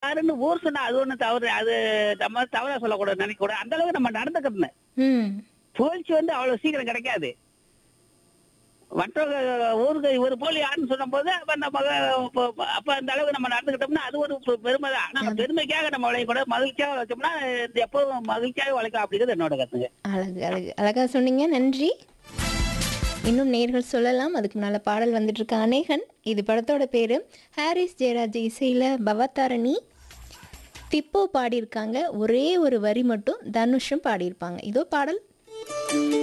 யாருன்னு ஊர் சொன்னா அது ஒண்ணு தவறு அது நம்ம தவறா சொல்லக்கூடாது நினைக்க கூடாது அந்த அளவுக்கு நம்ம நடந்துக்கணும் ம் புகழ்ச்சி வந்து அவ்வளவு சீக்கிரம் கிடைக்காது மற்றவங்க ஊருக்கு ஒரு போலி யாருன்னு சொன்ன போது அப்ப நம்ம அப்ப- அப்ப அந்த அளவுக்கு நம்ம நடந்துக்கிட்டோம்னா அது ஒரு பெ- பெருமை தான் ஆனா பெருமைக்காக நம்ம உழைக்கூட மகிழ்ச்சியாக உழைச்சோம்னா இது எப்பவும் மகிழ்ச்சியாக உழைக்கலாம் அப்படிங்கிறது என்னோட கருத்துங்க அழகு அழகு அழகா சொன்னீங்க நன்றி இன்னும் நேர்கள் சொல்லலாம் அதுக்கு முன்னால் பாடல் வந்துட்டு இருக்க அநேகன் இது படத்தோட பேர் ஹாரிஸ் ஜெயராஜ் இசையில் பவதாரணி திப்போ பாடியிருக்காங்க ஒரே ஒரு வரி மட்டும் தனுஷும் பாடியிருப்பாங்க இதோ பாடல்